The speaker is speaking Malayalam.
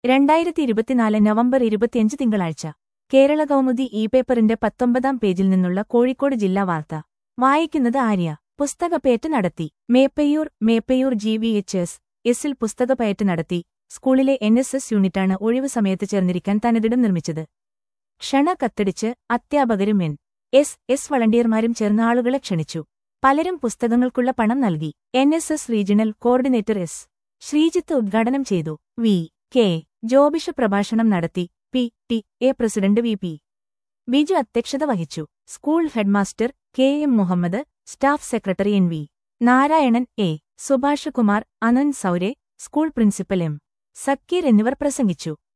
രണ്ടായിരത്തി ഇരുപത്തിനാല് നവംബർ ഇരുപത്തിയഞ്ച് തിങ്കളാഴ്ച കേരള കൗമുദി ഇ പേപ്പറിന്റെ പത്തൊമ്പതാം പേജിൽ നിന്നുള്ള കോഴിക്കോട് ജില്ലാ വാർത്ത വായിക്കുന്നത് ആര്യ പുസ്തകപ്പയറ്റ് നടത്തി Meppayur Meppayur G V H S എസിൽ പുസ്തകപ്പയറ്റ് നടത്തി സ്കൂളിലെ എൻ എസ് എസ് യൂണിറ്റാണ് ഒഴിവു സമയത്ത് ചേർന്നിരിക്കാൻ തനതിടം നിർമ്മിച്ചത് ക്ഷണ കത്തടിച്ച് അധ്യാപകരും എൻ എസ് എസ് വളണ്ടിയർമാരും ചേർന്ന ആളുകളെ ക്ഷണിച്ചു പലരും പുസ്തകങ്ങൾക്കുള്ള പണം നൽകി N S S regional coordinator S Sreejith ഉദ്ഘാടനം ചെയ്തു വി കെ ജോബിഷ് പ്രഭാഷണം നടത്തി P T A president V P Biju അധ്യക്ഷത വഹിച്ചു school headmaster K M Muhammad staff secretary N V Narayanan A Subhash Kumar Ananth സൗരെ സ്കൂൾ പ്രിൻസിപ്പൽ എം സക്കീർ എന്നിവർ പ്രസംഗിച്ചു